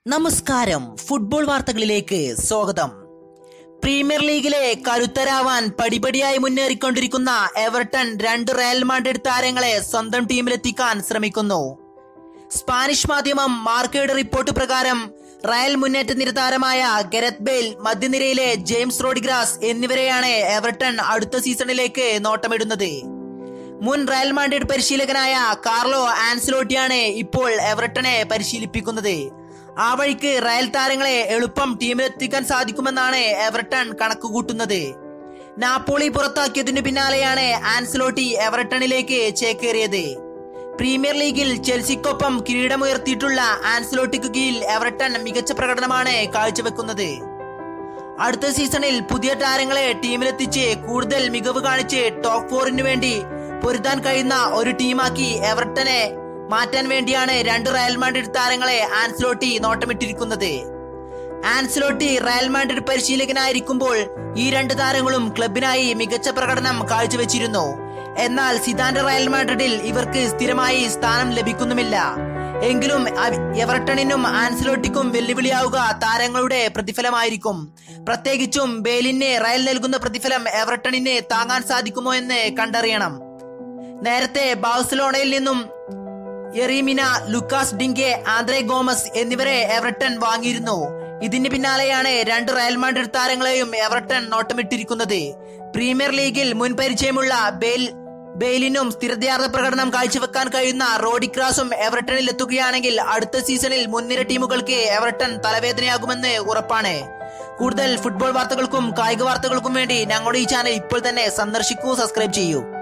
നമസ്കാരം ഫുട്ബോൾ വാർത്തകളിലേക്ക് സ്വാഗതം പ്രീമിയർ ലീഗിലെ കരുത്തരാവാൻ പടിപടിയായി മുന്നേറിക്കൊണ്ടിരിക്കുന്ന എവർട്ടൺ രണ്ട് റയൽ മാഡ്രിഡ് താരങ്ങളെ സ്വന്തം ടീമിലെത്തിക്കാൻ ശ്രമിക്കുന്നു സ്പാനിഷ് മാധ്യമം മാർക്കയുടെ റിപ്പോർട്ട് പ്രകാരം റയൽ മുന്നേറ്റ നിര താരമായ ഗരത് ബെയിൽ മധ്യനിരയിലെ ജെയിംസ് റോഡിഗ്രാസ് എന്നിവരെയാണ് എവർട്ടൺ അടുത്ത സീസണിലേക്ക് നോട്ടമിടുന്നത് മുൻ റയൽ മാഡ്രിഡ് പരിശീലകനായ കാർലോ ആൻസലോട്ടിയാണ് ഇപ്പോൾ എവർട്ടനെ പരിശീലിപ്പിക്കുന്നത് ആ വഴിക്ക് റയൽ താരങ്ങളെ എളുപ്പം ടീമിലെത്തിക്കാൻ സാധിക്കുമെന്നാണ് എവർട്ടൺ കണക്കുകൂട്ടുന്നത് നാപ്പോളി പുറത്താക്കിയതിനു പിന്നാലെയാണ് ആൻസലോട്ടി എവർട്ടണിലേക്ക് ചേക്കേറിയത് പ്രീമിയർ ലീഗിൽ ചെൽസിക്കൊപ്പം കിരീടമുയർത്തിയിട്ടുള്ള ആൻസലോട്ടിക്ക് കീഴിൽ എവർട്ടൺ മികച്ച പ്രകടനമാണ് കാഴ്ചവെക്കുന്നത് അടുത്ത സീസണിൽ പുതിയ താരങ്ങളെ ടീമിലെത്തിച്ച് കൂടുതൽ മികവ് കാണിച്ച് ടോപ്പ് ഫോറിന് വേണ്ടി പൊരുതാൻ കഴിയുന്ന ഒരു ടീമാക്കി എവർട്ടനെ മാറ്റാൻ വേണ്ടിയാണ് രണ്ട് റയൽ മാഡ്രിഡ് താരങ്ങളെ ആൻസ്ലോട്ടി നോട്ടമിട്ടിരിക്കുന്നത് ആൻസ്ലോട്ടി റയൽ മാഡ്രിഡ് പരിശീലകനായിരിക്കുമ്പോൾ ഈ രണ്ട് താരങ്ങളും ക്ലബിനായി മികച്ച പ്രകടനം കാഴ്ചവെച്ചിരുന്നു എന്നാൽ സിദാന്റെ റയൽ മാഡ്രിഡിൽ ഇവർക്ക് സ്ഥിരമായി സ്ഥാനം ലഭിക്കുന്നുമില്ല എങ്കിലും അവ- എവർട്ടണിനും ആൻസലോട്ടിക്കും വെല്ലുവിളിയാവുക താരങ്ങളുടെ പ്രതിഫലമായിരിക്കും പ്രത്യേകിച്ചും ബേലിന് റയൽ നൽകുന്ന പ്രതിഫലം എവർട്ടണിന് താങ്ങാൻ സാധിക്കുമോ എന്ന് കണ്ടറിയണം നേരത്തെ ബാഴ്സലോണയിൽ നിന്നും എറീമിന ലുക്കാസ് ഡിങ്കെ ആന്ദ്രേ ഗോമസ് എന്നിവരെ എവർട്ടൺ വാങ്ങിയിരുന്നു ഇതിന് പിന്നാലെയാണ് രണ്ട് റയൽ മാഡ്രിഡ് താരങ്ങളെയും എവർട്ടൺ നോട്ടമിട്ടിരിക്കുന്നത് പ്രീമിയർ ലീഗിൽ മുൻ പരിചയമുള്ള ബെയിൽ ബെയിലിനും സ്ഥിരതയാർന്ന പ്രകടനം കാഴ്ചവെക്കാൻ കഴിയുന്ന റോഡിക്രാസും എവർട്ടണിൽ എത്തുകയാണെങ്കിൽ അടുത്ത സീസണിൽ മുൻനിര ടീമുകൾക്ക് എവർട്ടൺ തലവേദനയാകുമെന്ന് ഉറപ്പാണ് കൂടുതൽ ഫുട്ബോൾ വാർത്തകൾക്കും കായിക വാർത്തകൾക്കും വേണ്ടി ഞങ്ങളുടെ ഈ ചാനൽ ഇപ്പോൾ തന്നെ സന്ദർശിക്കൂ സബ്സ്ക്രൈബ് ചെയ്യൂ